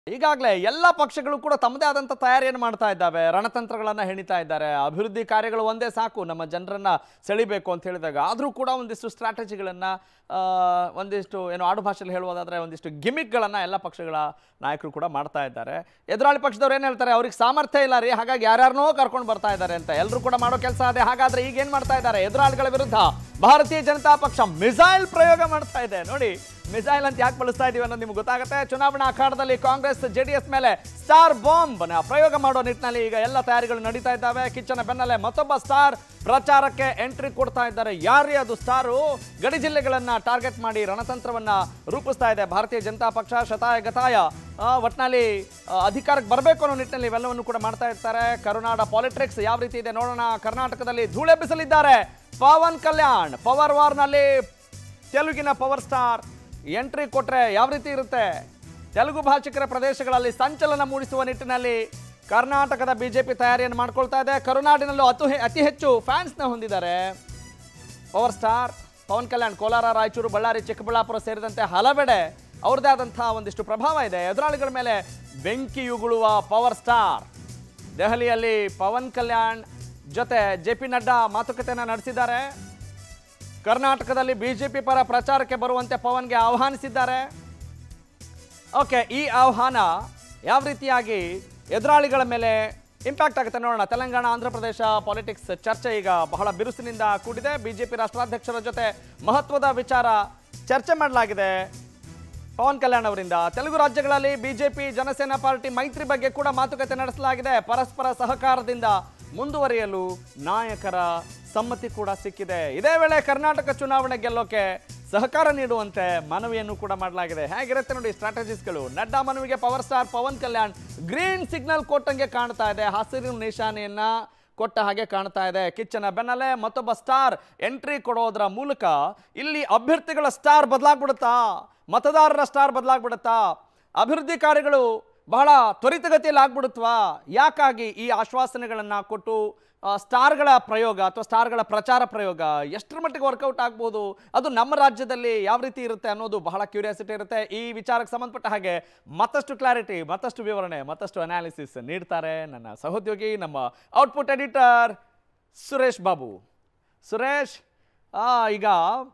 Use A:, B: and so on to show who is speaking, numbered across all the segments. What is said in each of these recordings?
A: ಈಗಾಗಲೇ ಎಲ್ಲ ಪಕ್ಷಗಳು ಕೂಡ ತಮ್ಮದೇ ಆದಂಥ ತಯಾರಿಯನ್ನು ಮಾಡ್ತಾ ಇದ್ದಾವೆ ರಣತಂತ್ರಗಳನ್ನು ಹೆಣಿತಾ ಇದ್ದಾರೆ ಅಭಿವೃದ್ಧಿ ಕಾರ್ಯಗಳು ಒಂದೇ ಸಾಕು ನಮ್ಮ ಜನರನ್ನ ಸೆಳಿಬೇಕು ಅಂತ ಹೇಳಿದಾಗ ಆದರೂ ಕೂಡ ಒಂದಿಷ್ಟು ಸ್ಟ್ರಾಟಜಿಗಳನ್ನು ಒಂದಿಷ್ಟು ಏನು ಆಡು ಭಾಷೆಯಲ್ಲಿ ಹೇಳುವುದಾದ್ರೆ ಒಂದಿಷ್ಟು ಗಿಮಿಕ್ಗಳನ್ನು ಎಲ್ಲ ಪಕ್ಷಗಳ ನಾಯಕರು ಕೂಡ ಮಾಡ್ತಾ ಇದ್ದಾರೆ ಎದುರಾಳಿ ಪಕ್ಷದವ್ರು ಏನು ಹೇಳ್ತಾರೆ ಅವ್ರಿಗೆ ಸಾಮರ್ಥ್ಯ ಇಲ್ಲ ರೀ ಹಾಗಾಗಿ ಯಾರ್ಯಾರನೋ ಕರ್ಕೊಂಡು ಬರ್ತಾ ಇದ್ದಾರೆ ಅಂತ ಎಲ್ಲರೂ ಕೂಡ ಮಾಡೋ ಕೆಲಸ ಅದೇ ಹಾಗಾದ್ರೆ ಈಗ ಏನು ಮಾಡ್ತಾ ಇದ್ದಾರೆ ಎದುರಾಳಿಗಳ ವಿರುದ್ಧ ಭಾರತೀಯ ಜನತಾ ಪಕ್ಷ ಮಿಸೈಲ್ ಪ್ರಯೋಗ ಮಾಡ್ತಾ ಇದೆ ನೋಡಿ ಮಿಸೈಲ್ ಅಂತ ಯಾಕೆ ಬಳಸ್ತಾ ಇದೀವಿ ಅನ್ನೋದು ನಿಮ್ಗೆ ಗೊತ್ತಾಗುತ್ತೆ ಚುನಾವಣಾ ಅಖಾಡದಲ್ಲಿ ಕಾಂಗ್ರೆಸ್ ಜೆಡಿಎಸ್ ಮೇಲೆ ಸ್ಟಾರ್ ಬಾಂಬ್ ಪ್ರಯೋಗ ಮಾಡೋ ನಿಟ್ಟಿನಲ್ಲಿ ಈಗ ಎಲ್ಲ ತಯಾರಿಗಳು ನಡೀತಾ ಇದ್ದಾವೆ ಕಿಚ್ಚನ ಬೆನ್ನಲ್ಲೇ ಮತ್ತೊಬ್ಬ ಸ್ಟಾರ್ ಪ್ರಚಾರಕ್ಕೆ ಎಂಟ್ರಿ ಕೊಡ್ತಾ ಇದ್ದಾರೆ ಯಾರೇ ಅದು ಸ್ಟಾರು ಗಡಿ ಜಿಲ್ಲೆಗಳನ್ನ ಟಾರ್ಗೆಟ್ ಮಾಡಿ ರಣತಂತ್ರವನ್ನ ರೂಪಿಸ್ತಾ ಇದೆ ಭಾರತೀಯ ಜನತಾ ಪಕ್ಷ ಶತಾಯ ಗತಾಯ ಆ, ಒಟ್ನಲ್ಲಿ ಆ, ಅಧಿಕಾರಕ್ಕೆ ಬರಬೇಕು ಅನ್ನೋ ನಿಟ್ಟಿನಲ್ಲಿ ಇವೆಲ್ಲವನ್ನು ಕೂಡ ಮಾಡ್ತಾ ಇರ್ತಾರೆ ಕರುನಾಡ ಪಾಲಿಟಿಕ್ಸ್ ಯಾವ ರೀತಿ ಇದೆ ನೋಡೋಣ ಕರ್ನಾಟಕದಲ್ಲಿ ಧೂಳೆಬ್ಬಿಸಲಿದ್ದಾರೆ ಪವನ್ ಕಲ್ಯಾಣ್ ಪವರ್ ವಾರ್ನಲ್ಲಿ ತೆಲುಗಿನ ಪವರ್ ಸ್ಟಾರ್ ಎಂಟ್ರಿ ಕೊಟ್ರೆ ಯಾವ ರೀತಿ ಇರುತ್ತೆ ತೆಲುಗು ಭಾಷಿಕರ ಪ್ರದೇಶಗಳಲ್ಲಿ ಸಂಚಲನ ಮೂಡಿಸುವ ನಿಟ್ಟಿನಲ್ಲಿ ಕರ್ನಾಟಕದ ಬಿಜೆಪಿ ತಯಾರಿಯನ್ನು ಮಾಡ್ಕೊಳ್ತಾ ಇದೆ ಕರುನಾಡಿನಲ್ಲೂ ಅತು ಹೆ- ಅತಿ ಹೆಚ್ಚು ಫ್ಯಾನ್ಸ್ನ ಹೊಂದಿದ್ದಾರೆ ಪವರ್ ಸ್ಟಾರ್ ಪವನ್ ಕಲ್ಯಾಣ್ ಕೋಲಾರ ರಾಯಚೂರು ಬಳ್ಳಾರಿ ಚಿಕ್ಕಬಳ್ಳಾಪುರ ಸೇರಿದಂತೆ ಹಲವೆಡೆ ಅವ್ರದ್ದೇ ಆದಂತಹ ಒಂದಿಷ್ಟು ಪ್ರಭಾವ ಇದೆ ಎದುರಾಳಿಗಳ ಮೇಲೆ ಬೆಂಕಿ ಉಗುಳುವ ಪವರ್ ಸ್ಟಾರ್ ದೆಹಲಿಯಲ್ಲಿ ಪವನ್ ಕಲ್ಯಾಣ್ ಜೊತೆ ಜೆ ಪಿ ನಡ್ಡಾ ಮಾತುಕತೆಯನ್ನು ನಡೆಸಿದ್ದಾರೆ ಕರ್ನಾಟಕದಲ್ಲಿ ಬಿಜೆಪಿ ಪರ ಪ್ರಚಾರಕ್ಕೆ ಬರುವಂತೆ ಪವನ್ಗೆ ಆಹ್ವಾನಿಸಿದ್ದಾರೆ ಓಕೆ ಈ ಆಹ್ವಾನ ಯಾವ ರೀತಿಯಾಗಿ ಎದುರಾಳಿಗಳ ಮೇಲೆ ಇಂಪ್ಯಾಕ್ಟ್ ಆಗುತ್ತೆ ನೋಡೋಣ ತೆಲಂಗಾಣ ಆಂಧ್ರ ಪ್ರದೇಶ ಪಾಲಿಟಿಕ್ಸ್ ಚರ್ಚೆ ಈಗ ಬಹಳ ಬಿರುಸಿನಿಂದ ಕೂಡಿದೆ ಬಿಜೆಪಿ ರಾಷ್ಟ್ರಾಧ್ಯಕ್ಷರ ಜೊತೆ ಮಹತ್ವದ ವಿಚಾರ ಚರ್ಚೆ ಮಾಡಲಾಗಿದೆ ಪವನ್ ಕಲ್ಯಾಣ್ ಅವರಿಂದ ತೆಲುಗು ರಾಜ್ಯಗಳಲ್ಲಿ ಬಿಜೆಪಿ ಜನಸೇನಾ ಪಾರ್ಟಿ ಮೈತ್ರಿ ಬಗ್ಗೆ ಕೂಡ ಮಾತುಕತೆ ನಡೆಸಲಾಗಿದೆ ಪರಸ್ಪರ ಸಹಕಾರದಿಂದ ಮುಂದುವರಿಯಲು ನಾಯಕರ ಸಮ್ಮತಿ ಕೂಡ ಸಿಕ್ಕಿದೆ ಇದೇ ವೇಳೆ ಕರ್ನಾಟಕ ಚುನಾವಣೆ ಗೆಲ್ಲೋಕೆ ಸಹಕಾರ ನೀಡುವಂತೆ ಮನವಿಯನ್ನು ಕೂಡ ಮಾಡಲಾಗಿದೆ ಹೇಗಿರುತ್ತೆ ನೋಡಿ ಸ್ಟ್ರಾಟಜಿಸ್ಗಳು ನಡ್ಡಾ ಮನವಿಗೆ power star Pawan Kalyan green signal ಕೊಟ್ಟಂಗೆ ಕಾಣ್ತಾ ಇದೆ ಹಸಿರು ನಿಶಾನೆಯನ್ನ ಕೊಟ್ಟ ಹಾಗೆ ಕಾಣ್ತಾ ಇದೆ ಕಿಚ್ಚನ ಬೆನ್ನಲ್ಲೇ ಮತ್ತೊಬ್ಬ ಸ್ಟಾರ್ ಎಂಟ್ರಿ ಕೊಡೋದ್ರ ಮೂಲಕ ಇಲ್ಲಿ ಅಭ್ಯರ್ಥಿಗಳ ಸ್ಟಾರ್ ಬದಲಾಗ್ಬಿಡುತ್ತಾ ಮತದಾರರ ಸ್ಟಾರ್ ಬದಲಾಗ್ಬಿಡುತ್ತಾ ಅಭಿವೃದ್ಧಿ ಕಾರ್ಯಗಳು ಬಹಳ ತ್ವರಿತಗತಿಯಲ್ಲಿ ಆಗ್ಬಿಡುತ್ತವಾ ಯಾಕಾಗಿ ಈ ಆಶ್ವಾಸನೆಗಳನ್ನು ಕೊಟ್ಟು ಆ, ಸ್ಟಾರ್ಗಳ ಪ್ರಯೋಗ ಅಥವಾ ಸ್ಟಾರ್ಗಳ ಪ್ರಚಾರ ಪ್ರಯೋಗ ಎಷ್ಟರ ಮಟ್ಟಿಗೆ ವರ್ಕೌಟ್ ಆಗ್ಬೋದು ಅದು ನಮ್ಮ ರಾಜ್ಯದಲ್ಲಿ ಯಾವ ರೀತಿ ಇರುತ್ತೆ ಅನ್ನೋದು ಬಹಳ ಕ್ಯೂರಿಯಾಸಿಟಿ ಇರುತ್ತೆ ಈ ವಿಚಾರಕ್ಕೆ ಸಂಬಂಧಪಟ್ಟ ಹಾಗೆ ಮತ್ತಷ್ಟು ಕ್ಲಾರಿಟಿ ಮತ್ತಷ್ಟು ವಿವರಣೆ ಮತ್ತಷ್ಟು ಅನಾಲಿಸಿಸ್ ನೀಡ್ತಾರೆ ನನ್ನ ಸಹೋದ್ಯೋಗಿ ನಮ್ಮ ಔಟ್ಪುಟ್ ಎಡಿಟರ್ ಸುರೇಶ್ ಬಾಬು ಸುರೇಶ್ ಆ, ಈಗ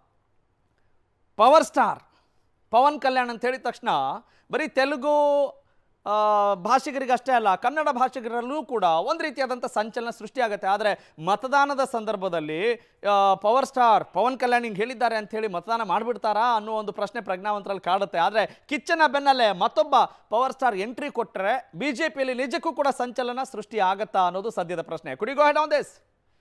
A: ಪವರ್ ಸ್ಟಾರ್ ಪವನ್ ಕಲ್ಯಾಣ್ ಅಂತ ಹೇಳಿದ ತಕ್ಷಣ ಬರೀ ತೆಲುಗು ಆ, ಭಾಷಿಗರಿಗಷ್ಟೇ ಅಲ್ಲ ಕನ್ನಡ ಭಾಷಿಗರಲ್ಲೂ ಕೂಡ ಒಂದು ರೀತಿಯಾದಂಥ ಸಂಚಲನ ಸೃಷ್ಟಿಯಾಗುತ್ತೆ ಆದರೆ ಮತದಾನದ ಸಂದರ್ಭದಲ್ಲಿ ಆ, ಪವರ್ ಸ್ಟಾರ್ ಪವನ್ ಕಲ್ಯಾಣ್ ಹಿಂಗೆ ಹೇಳಿದ್ದಾರೆ ಅಂತ ಹೇಳಿ ಮತದಾನ ಮಾಡಿಬಿಡ್ತಾರಾ ಅನ್ನೋ ಒಂದು ಪ್ರಶ್ನೆ ಪ್ರಜ್ಞಾವಂತರಲ್ಲಿ ಕಾಡುತ್ತೆ ಆದರೆ ಕಿಚ್ಚನ ಬೆನ್ನಲ್ಲೇ ಮತ್ತೊಬ್ಬ ಪವರ್ ಸ್ಟಾರ್ ಎಂಟ್ರಿ ಕೊಟ್ಟರೆ ಬಿ ಜೆ ಪಿಯಲ್ಲಿ ನಿಜಕ್ಕೂ ಕೂಡ ಸಂಚಲನ ಸೃಷ್ಟಿ ಆಗತ್ತಾ ಅನ್ನೋದು ಸದ್ಯದ ಪ್ರಶ್ನೆ ಕುಡಿಗೋ head on this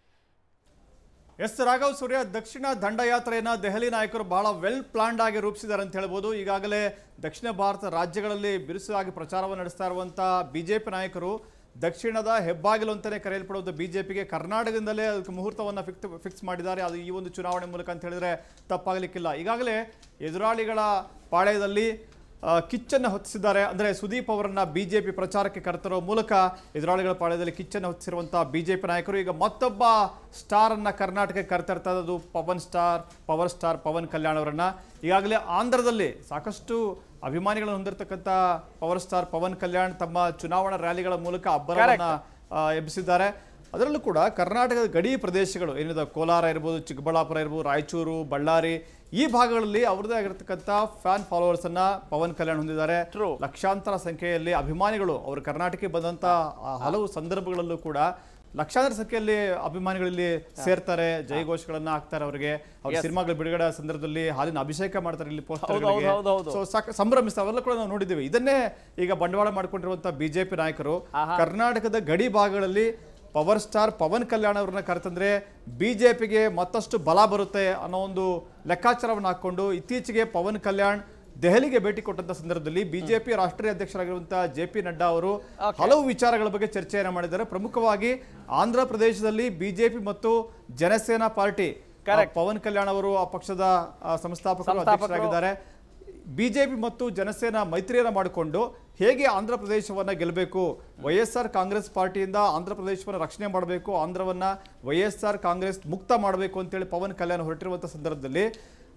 B: yes Raghav Surya ದಕ್ಷಿಣ ದಂಡಯಾತ್ರೆಯನ್ನ ದೆಹಲಿ ನಾಯಕರು ಬಹಳ ವೆಲ್ ಪ್ಲಾನ್ಡ್ ಆಗಿ ರೂಪಿಸಿದ್ದಾರೆ ಅಂತ ಹೇಳ್ಬೋದು ಈಗಾಗಲೇ ದಕ್ಷಿಣ ಭಾರತ ರಾಜ್ಯಗಳಲ್ಲಿ ಬಿರುಸಾಗಿ ಪ್ರಚಾರವನ್ನು ನಡೆಸ್ತಾ ಇರುವಂಥ ಬಿಜೆಪಿ ನಾಯಕರು ದಕ್ಷಿಣದ ಹೆಬ್ಬಾಗಿಲು ಅಂತಲೇ ಕರೆಯಲ್ಪಡುವಂಥ ಬಿಜೆಪಿಗೆ ಕರ್ನಾಟಕದಿಂದಲೇ ಅದಕ್ಕೆ ಮುಹೂರ್ತವನ್ನು ಫಿಕ್ಸ್ ಫಿಕ್ಸ್ ಮಾಡಿದ್ದಾರೆ ಅದು ಈ ಒಂದು ಚುನಾವಣೆ ಮೂಲಕ ಅಂತ ಹೇಳಿದ್ರೆ ತಪ್ಪಾಗಲಿಕ್ಕಿಲ್ಲ ಈಗಾಗಲೇ ಎದುರಾಳಿಗಳ ಪಾಳ್ಯದಲ್ಲಿ ಆ, ಕಿಚ್ಚನ್ನು ಹೊತ್ತಿಸಿದ್ದಾರೆ ಅಂದರೆ ಸುದೀಪ್ ಅವರನ್ನ ಬಿಜೆಪಿ ಪ್ರಚಾರಕ್ಕೆ ಕರೆತರೋ ಮೂಲಕ ಎದುರಾಳಿಗಳ ಪಾಳ್ಯದಲ್ಲಿ ಕಿಚ್ಚನ್ನು ಹೊತ್ತಿಸಿರುವಂಥ ಬಿಜೆಪಿ ನಾಯಕರು ಈಗ ಮತ್ತೊಬ್ಬ ಸ್ಟಾರ್ ಅನ್ನ ಕರ್ನಾಟಕಕ್ಕೆ ಕರೆತರ್ತಾ ಇರೋದು Pawan star power star Pawan Kalyan ಅವರನ್ನ ಈಗಾಗಲೇ ಆಂಧ್ರದಲ್ಲಿ ಸಾಕಷ್ಟು ಅಭಿಮಾನಿಗಳನ್ನು ಹೊಂದಿರತಕ್ಕಂಥ ಪವರ್ ಸ್ಟಾರ್ ಪವನ್ ಕಲ್ಯಾಣ್ ತಮ್ಮ ಚುನಾವಣಾ ರ್ಯಾಲಿಗಳ ಮೂಲಕ ಅಬ್ಬರವನ್ನ ಆ, ಎಬ್ಬಿಸಿದ್ದಾರೆ ಅದರಲ್ಲೂ ಕೂಡ ಕರ್ನಾಟಕದ ಗಡಿ ಪ್ರದೇಶಗಳು ಏನಿದೆ ಕೋಲಾರ ಇರ್ಬೋದು ಚಿಕ್ಕಬಳ್ಳಾಪುರ ಇರ್ಬೋದು ರಾಯಚೂರು ಬಳ್ಳಾರಿ ಈ ಭಾಗಗಳಲ್ಲಿ ಅವ್ರದ್ದೇ ಆಗಿರತಕ್ಕಂಥ ಫ್ಯಾನ್ ಫಾಲೋವರ್ಸ್ ಅನ್ನ ಪವನ್ ಕಲ್ಯಾಣ್ ಹೊಂದಿದ್ದಾರೆ
A: True.
B: ಲಕ್ಷಾಂತರ ಸಂಖ್ಯೆಯಲ್ಲಿ ಅಭಿಮಾನಿಗಳು ಅವರು ಕರ್ನಾಟಕಕ್ಕೆ ಬಂದಂತ ಆ ಹಲವು ಸಂದರ್ಭಗಳಲ್ಲೂ ಕೂಡ ಲಕ್ಷಾಂತರ ಸಂಖ್ಯೆಯಲ್ಲಿ ಅಭಿಮಾನಿಗಳಲ್ಲಿ ಸೇರ್ತಾರೆ ಜೈಘೋಷಗಳನ್ನ ಹಾಕ್ತಾರೆ ಅವರಿಗೆ ಅವ್ರ ಸಿನಿಮಾಗಳ ಬಿಡುಗಡೆ ಸಂದರ್ಭದಲ್ಲಿ ಹಾಲಿನ ಅಭಿಷೇಕ ಮಾಡ್ತಾರೆ ಇಲ್ಲಿ
A: ಹೌದು, ಹೌದು, ಹೌದು, ಹೌದು.
B: ಸೊ ಸಾಕ ಸಂಭ್ರಮಿಸ್ತಾರೆ ಅವೆಲ್ಲ ಕೂಡ ನಾವು ನೋಡಿದ್ದೀವಿ ಇದನ್ನೇ ಈಗ ಬಂಡವಾಳ ಮಾಡ್ಕೊಂಡಿರುವಂತ ಬಿಜೆಪಿ ನಾಯಕರು ಕರ್ನಾಟಕದ ಗಡಿ ಭಾಗಗಳಲ್ಲಿ ಪವರ್ ಸ್ಟಾರ್ ಪವನ್ ಕಲ್ಯಾಣ್ ಅವ್ರನ್ನ ಕರೆತಂದ್ರೆ ಬಿಜೆಪಿಗೆ ಮತ್ತಷ್ಟು ಬಲ ಬರುತ್ತೆ ಅನ್ನೋ ಒಂದು ಲೆಕ್ಕಾಚಾರವನ್ನು ಹಾಕೊಂಡು ಇತ್ತೀಚೆಗೆ ಪವನ್ ಕಲ್ಯಾಣ್ ದೆಹಲಿಗೆ ಭೇಟಿ ಕೊಟ್ಟಂತ ಸಂದರ್ಭದಲ್ಲಿ ಬಿಜೆಪಿ ರಾಷ್ಟ್ರೀಯ ಅಧ್ಯಕ್ಷರಾಗಿರುವಂತಹ ಜೆ ಪಿ ನಡ್ಡಾ ಅವರು ಹಲವು ವಿಚಾರಗಳ ಬಗ್ಗೆ ಚರ್ಚೆಯನ್ನು ಮಾಡಿದ್ದಾರೆ ಪ್ರಮುಖವಾಗಿ ಆಂಧ್ರ ಪ್ರದೇಶದಲ್ಲಿ ಬಿಜೆಪಿ ಮತ್ತು ಜನಸೇನಾ ಪಾರ್ಟಿ ಆ, ಪವನ್ ಕಲ್ಯಾಣ್ ಅವರು ಆ ಪಕ್ಷದ ಆ, ಸಂಸ್ಥಾಪಕರು
A: ಸಂಸ್ಥಾಪಕರು.
B: ಅಧ್ಯಕ್ಷರಾಗಿದ್ದಾರೆ ಬಿಜೆಪಿ ಮತ್ತು ಜನಸೇನಾ ಮೈತ್ರಿಯನ್ನ ಮಾಡಿಕೊಂಡು ಹೇಗೆ ಆಂಧ್ರ ಪ್ರದೇಶವನ್ನ ಗೆಲ್ಲಬೇಕು ವೈ ಎಸ್ ಆರ್ ಕಾಂಗ್ರೆಸ್ ಪಾರ್ಟಿಯಿಂದ ಆಂಧ್ರ ಪ್ರದೇಶವನ್ನ ರಕ್ಷಣೆ ಮಾಡಬೇಕು ಆಂಧ್ರವನ್ನ ವೈ ಎಸ್ ಆರ್ ಕಾಂಗ್ರೆಸ್ ಮುಕ್ತ ಮಾಡಬೇಕು ಅಂತೇಳಿ ಪವನ್ ಕಲ್ಯಾಣ್ ಹೊರಟಿರುವಂಥ ಸಂದರ್ಭದಲ್ಲಿ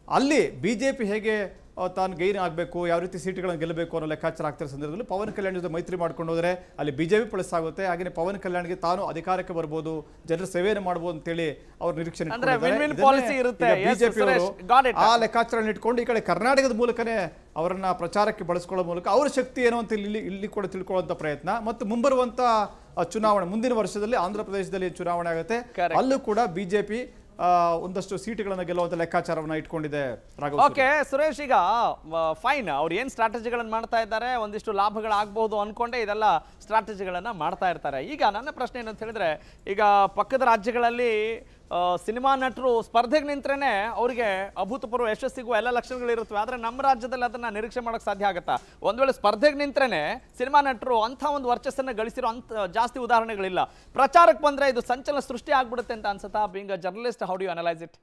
B: ಅಲ್ಲಿ ಬಿಜೆಪಿ ಹೇಗೆ ಆ, ತಾನು ಗೈನ್ ಆಗಬೇಕು ಯಾವ ರೀತಿ ಸೀಟ್ಗಳನ್ನು ಗೆಲ್ಲಬೇಕು ಅನ್ನೋ ಲೆಕ್ಕಾಚಾರ ಆಗ್ತಿರೋ ಸಂದರ್ಭದಲ್ಲಿ ಪವನ್ ಕಲ್ಯಾಣ್ ಜೊತೆ ಮೈತ್ರಿ ಮಾಡ್ಕೊಂಡು ಹೋದ್ರೆ ಅಲ್ಲಿ ಬಿಜೆಪಿ ಪ್ಲಸ್ ಆಗುತ್ತೆ ಹಾಗೆ ಪವನ್ ಕಲ್ಯಾಣ್ಗೆ ತಾನು ಅಧಿಕಾರಕ್ಕೆ ಬರ್ಬೋದು ಜನರ ಸೇವೆಯನ್ನು ಮಾಡ್ಬೋದು ಅಂತೇಳಿ ಅವ್ರ ನಿರೀಕ್ಷೆ
A: ಅಂದ್ರೆ
B: ಇಟ್ಕೊಂಡಿದ್ದಾರೆ.
A: win-win
B: ಇದನ್ನೇ
A: policy ಇರುತ್ತೆ.
B: ಈಗ
A: Yes,
B: BJP ಯವರು
A: ಸುರೇಶ್, got it.
B: ಆ ಲೆಕ್ಕಾಚಾರ ಇಟ್ಕೊಂಡು ಈ ಕಡೆ ಕರ್ನಾಟಕದ ಮೂಲಕನೇ ಅವರನ್ನ ಪ್ರಚಾರಕ್ಕೆ ಬಳಸ್ಕೊಳ್ಳೋ ಮೂಲಕ ಅವ್ರ ಶಕ್ತಿ ಏನು ಅಂತ ಇಲ್ಲಿ ಇಲ್ಲಿ ಕೂಡ ತಿಳ್ಕೊಳ್ಳುವಂತ ಪ್ರಯತ್ನ ಮತ್ತು ಮುಂಬರುವಂತ ಆ, ಚುನಾವಣೆ ಮುಂದಿನ ವರ್ಷದಲ್ಲಿ ಆಂಧ್ರ ಪ್ರದೇಶದಲ್ಲಿ ಚುನಾವಣೆ ಆಗುತ್ತೆ
A: Correct.
B: ಅಲ್ಲೂ ಕೂಡ ಬಿಜೆಪಿ ಒಂದಷ್ಟು ಸೀಟ್ಗಳನ್ನು ಗೆಲ್ಲುವಂತ ಲೆಕ್ಕಾಚಾರವನ್ನ ಇಟ್ಕೊಂಡಿದೆ ರಾಘವ್
A: ಓಕೆ ಸುರೇಶ್ ಈಗ ಫೈನ್ ಅವ್ರು ಏನ್ ಸ್ಟ್ರಾಟಜಿಗಳನ್ನ ಮಾಡ್ತಾ ಇದ್ದಾರೆ ಒಂದಿಷ್ಟು ಲಾಭಗಳಾಗಬಹುದು ಅನ್ಕೊಂಡೆ ಇದೆಲ್ಲ ಸ್ಟ್ರಾಟಜಿಗಳನ್ನ ಮಾಡ್ತಾ ಇರ್ತಾರೆ ಈಗ ನನ್ನ ಪ್ರಶ್ನೆ ಏನಂತ ಹೇಳಿದ್ರೆ ಈಗ ಪಕ್ಕದ ರಾಜ್ಯಗಳಲ್ಲಿ ಆ, ಸಿನಿಮಾ ನಟರು ಸ್ಪರ್ಧೆಗೆ ನಿಂತ್ರೇನೆ ಅವರಿಗೆ ಅಭೂತಪೂರ್ವ ಯಶಸ್ಸು ಸಿಗುವ ಎಲ್ಲ ಲಕ್ಷಣಗಳು ಇರುತ್ತವೆ ಆದ್ರೆ ನಮ್ಮ ರಾಜ್ಯದಲ್ಲಿ ಅದನ್ನ ನಿರೀಕ್ಷೆ ಮಾಡಕ್ ಸಾಧ್ಯ ಆಗುತ್ತಾ ಒಂದ್ ವೇಳೆ ಸ್ಪರ್ಧೆಗೆ ನಿಂತ್ರೇನೆ ಸಿನಿಮಾ ನಟರು ಅಂತ ಒಂದು ವರ್ಚಸ್ಸನ್ನ ಗಳಿಸಿರೋ ಅಂತ ಜಾಸ್ತಿ ಉದಾಹರಣೆಗಳಿಲ್ಲ ಪ್ರಚಾರಕ್ಕೆ ಬಂದ್ರೆ ಇದು ಸಂಚಲನ ಸೃಷ್ಟಿ ಆಗ್ಬಿಡುತ್ತೆ ಅಂತ ಅನ್ಸುತ್ತಾ being a journalist how do you analyse it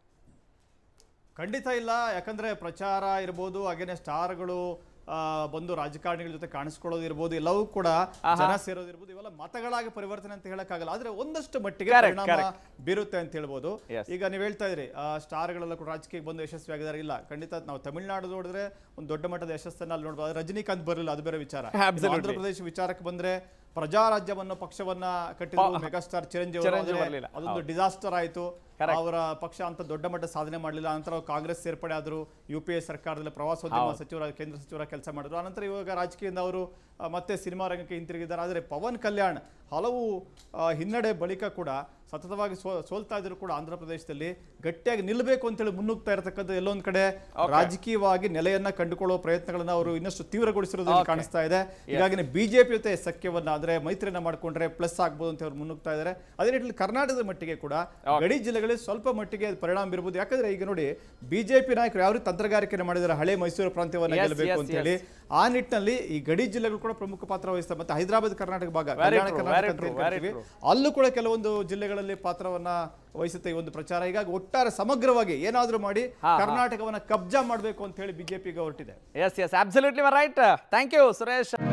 B: ಖಂಡಿತ ಇಲ್ಲ ಯಾಕಂದ್ರೆ ಪ್ರಚಾರ ಇರ್ಬೋದು ಹಾಗೇನೆ ಸ್ಟಾರ್ಗಳು ಆ, ಬಂದು ರಾಜಕಾರಣಿಗಳ ಜೊತೆ ಕಾಣಿಸ್ಕೊಳ್ಳೋದು ಇರ್ಬೋದು ಎಲ್ಲವೂ ಕೂಡ ಜನ ಸೇರೋದಿರ್ಬೋದು ಇವೆಲ್ಲ ಮತಗಳಾಗಿ ಪರಿವರ್ತನೆ ಅಂತ ಹೇಳಕ್ಕಾಗಲ್ಲ ಆದ್ರೆ ಒಂದಷ್ಟು ಮಟ್ಟಿಗೆ
A: Correct,
B: ಪರಿಣಾಮ ಬೀರುತ್ತೆ ಅಂತ ಹೇಳ್ಬೋದು
A: Yes.
B: ಈಗ ನೀವು ಹೇಳ್ತಾ ಇದ್ರಿ ಆ, ಸ್ಟಾರ್ಗಳೆಲ್ಲ ಕೂಡ ರಾಜಕೀಯಕ್ಕೆ ಬಂದು ಯಶಸ್ವಿ ಆಗಿದ್ದಾರೆ ಇಲ್ಲ ಖಂಡಿತ ನಾವು ತಮಿಳ್ನಾಡು ನೋಡಿದ್ರೆ ಒಂದು ದೊಡ್ಡ ಮಟ್ಟದ ಯಶಸ್ಸನ್ನ ಅಲ್ಲಿ ನೋಡ್ಬೋದು ಆದ್ರೆ ರಜನಿಕಾಂತ್ ಬರಲಿಲ್ಲ ಅದು ಬೇರೆ ವಿಚಾರ ಇದು
A: Absolutely.
B: ಆಂಧ್ರ ಪ್ರದೇಶ ವಿಚಾರಕ್ಕೆ ಬಂದ್ರೆ ಪ್ರಜಾರಾಜ್ಯವನ್ನ ಪಕ್ಷವನ್ನ ಕಟ್ಟಿದ್ರು ಮೆಗಾಸ್ಟಾರ್ ಚಿರಂಜೀವಿ ಅವರು.
A: ಚಿರಂಜೀವಿ
B: ಆದ್ರೆ
A: ಬರ್ಲಿಲ್ಲ.
B: ಅದೊಂದು ಡಿಸಾಸ್ಟರ್ ಆಯ್ತು
A: Correct.
B: ಅವರ ಪಕ್ಷ ಅಂತ ದೊಡ್ಡ ಮಟ್ಟ ಸಾಧನೆ ಮಾಡಲಿಲ್ಲ ನಂತರ ಅವ್ರು ಕಾಂಗ್ರೆಸ್ ಸೇರ್ಪಡೆ ಆದ್ರು ಯು ಪಿ ಎ ಸರ್ಕಾರದಲ್ಲಿ ಪ್ರವಾಸೋದ್ಯಮ ಸಚಿವರ ಕೇಂದ್ರ ಸಚಿವರ ಕೆಲಸ ಮಾಡಿದ್ರು ಆನಂತರ ಇವಾಗ ರಾಜಕೀಯದಿಂದ ಅವರು ಆ, ಮತ್ತೆ ಸಿನಿಮಾ ರಂಗಕ್ಕೆ ಹಿಂತಿರುಗಿದ್ದಾರೆ ಆದರೆ ಪವನ್ ಕಲ್ಯಾಣ್ ಹಲವು ಆ, ಹಿನ್ನಡೆ ಬಳಿಕ ಕೂಡ ಸತತವಾಗಿ ಸೋ ಸೋಲ್ತಾ ಇದ್ರು ಕೂಡ ಆಂಧ್ರ ಪ್ರದೇಶದಲ್ಲಿ ಗಟ್ಟಿಯಾಗಿ ನಿಲ್ಲಬೇಕು ಅಂತೇಳಿ ಮುನ್ನುಗ್ತಾ ಇರತಕ್ಕಂಥ ಎಲ್ಲೊಂದ್ ಕಡೆ ರಾಜಕೀಯವಾಗಿ ನೆಲೆಯನ್ನ ಕಂಡುಕೊಳ್ಳುವ ಪ್ರಯತ್ನಗಳನ್ನ ಅವರು ಇನ್ನಷ್ಟು ತೀವ್ರಗೊಳಿಸಿರೋದನ್ನು
A: Okay.
B: ಕಾಣಿಸ್ತಾ ಇದೆ ಹೀಗಾಗಿ ಬಿಜೆಪಿ ಜೊತೆ ಸಖ್ಯವನ್ನ ಅಂದ್ರೆ ಮೈತ್ರಿಯನ್ನ ಮಾಡ್ಕೊಂಡ್ರೆ ಪ್ಲಸ್ ಆಗ್ಬೋದು ಅಂತ ಅವ್ರು ಮುನ್ನುಗ್ತಾ ಇದ್ದಾರೆ ಅದೇ ರೀತಿಯಲ್ಲಿ ಕರ್ನಾಟಕದ ಮಟ್ಟಿಗೆ ಕೂಡ ಗಡಿ ಜಿಲ್ಲೆಗಳಲ್ಲಿ ಸ್ವಲ್ಪ ಮಟ್ಟಿಗೆ ಅದು ಪರಿಣಾಮ ಬೀರ್ಬೋದು ಯಾಕಂದ್ರೆ ಈಗ ನೋಡಿ ಬಿಜೆಪಿ ನಾಯಕರು ಯಾವ ರೀತಿ ತಂತ್ರಗಾರಿಕೆ ಮಾಡಿದ್ದಾರೆ ಹಳೆ ಮೈಸೂರು ಪ್ರಾಂತ್ಯವನ್ನ
A: Yes,
B: ಗೆಲ್ಲಬೇಕು
A: yes,
B: ಅಂತ ಹೇಳಿ ಆ ನಿಟ್ಟಿನಲ್ಲಿ ಈ ಗಡಿ ಜಿಲ್ಲೆಗಳು ಕೂಡ ಪ್ರಮುಖ ಪಾತ್ರ ವಹಿಸ್ತಾರೆ ಮತ್ತೆ ಹೈದರಾಬಾದ್ ಕರ್ನಾಟಕ ಭಾಗ
A: Very
B: ಕಲ್ಯಾಣ
A: true,
B: ಕರ್ನಾಟಕ
A: very
B: ಅಂತ
A: true,
B: ಏನ್
A: very
B: ಕರಿತೀವಿ,
A: true.
B: ಅಲ್ಲೂ ಕೂಡ ಕೆಲವೊಂದು ಜಿಲ್ಲೆಗಳಲ್ಲಿ ಪಾತ್ರವನ್ನ ವಹಿಸುತ್ತೆ ಈ ಒಂದು ಪ್ರಚಾರ ಹೀಗಾಗಿ ಒಟ್ಟಾರೆ ಸಮಗ್ರವಾಗಿ ಏನಾದ್ರೂ ಮಾಡಿ
A: ಹಾ, ಹಾ.
B: ಕರ್ನಾಟಕವನ್ನ ಕಬ್ಜಾ ಮಾಡಬೇಕು ಅಂತ ಹೇಳಿ ಬಿಜೆಪಿಗೆ ಹೊರಟಿದೆ
A: yes yes absolutely right thank you Suresh